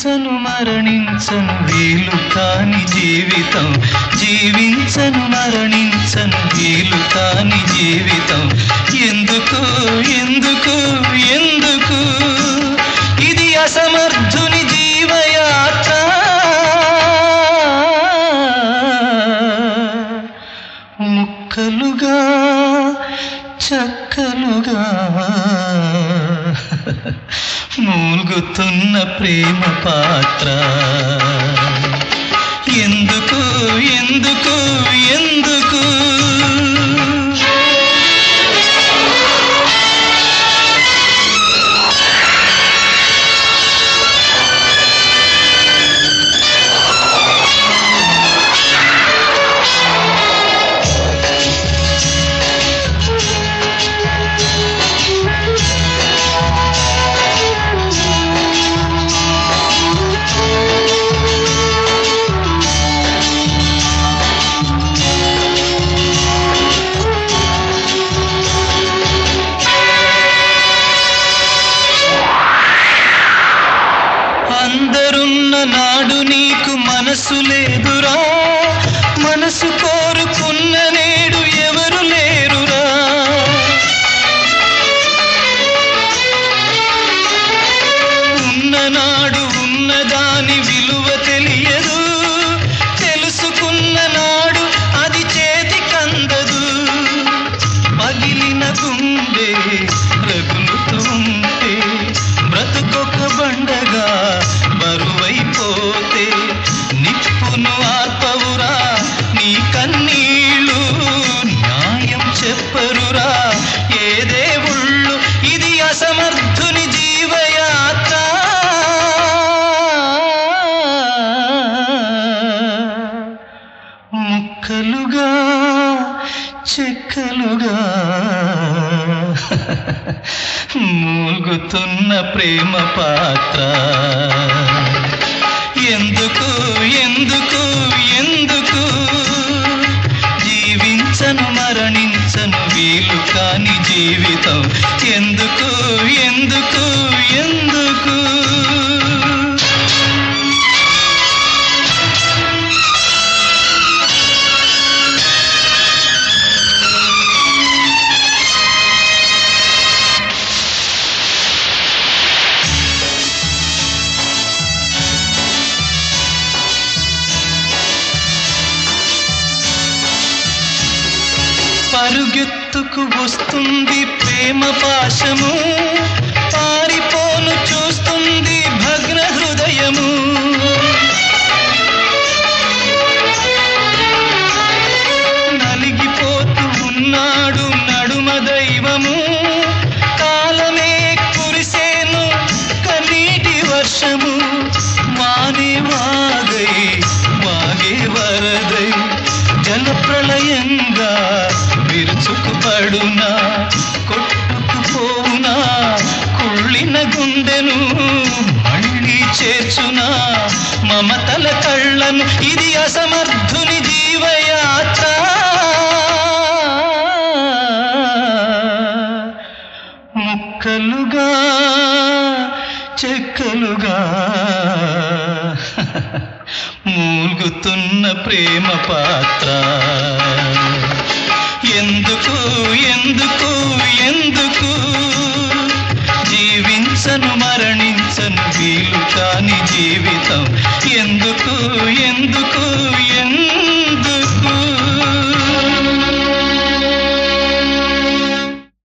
జీవించను మరణించను వీలు కాని జీవితం జీవించను మరణించను వీలు కాని జీవితం ఎందుకు ఎందుకు ఎందుకు ఇది అసమర్థుని జీవయాత్ర ముక్కలుగా చక్కలుగా మూలుగుతున్న ప్రేమ పాత్ర ఎందుకు ఎందుకు ఎందుకు అందరున్న నాడు నీకు మనసు లేదురా మనసు కోరుకున్న నేడు ఎవరు లేరురా ఉన్ననాడు ఉన్నదాని విలువ తెలియదు తెలుసుకున్న నాడు అది చేతి కందదు పగిలిన గుండె రగులుతుంటే బ్రతుకొక బండగా బరువైపోతే నిప్పును ఆర్పవురా నీ కన్నీళ్ళు న్యాయం చెప్పరురా ఏ దేవుళ్ళు ఇది అసమర్థుని జీవయాత్ర ముక్కలుగా చెక్కలుగా మూలుగుతున్న ప్రేమ పాత్ర ఎందుకు ఎందుకు ఎందుకు జీవించను మరణించను వీలు కాని జీవితం ఎందుకు ఎందుకు ఎందుకు పరుగెత్తుకు వస్తుంది ప్రేమ పాశము పారిపోను చూస్తుంది భగ్న హృదయము నలిగిపోతూ ఉన్నాడు నడుమ దైవము కాలమే కురిసేను కన్నీటి వర్షము మానే వాగై వాగే వరదై జలప్రళయంగా విరుచుకుపడునా కొట్టుకుపోవునా కుళ్ళిన గుండెను మళ్ళీ చేర్చునా మమతల కళ్ళను ఇది అసమర్థుని జీవయాత్ర ముక్కలుగా చెక్కలుగా మూలుగుతున్న ప్రేమ పాత్ర ఎందుకు ఎందుకు ఎందుకు జీవించను మరణించను వీలు కాని జీవితం ఎందుకు ఎందుకు ఎందుకు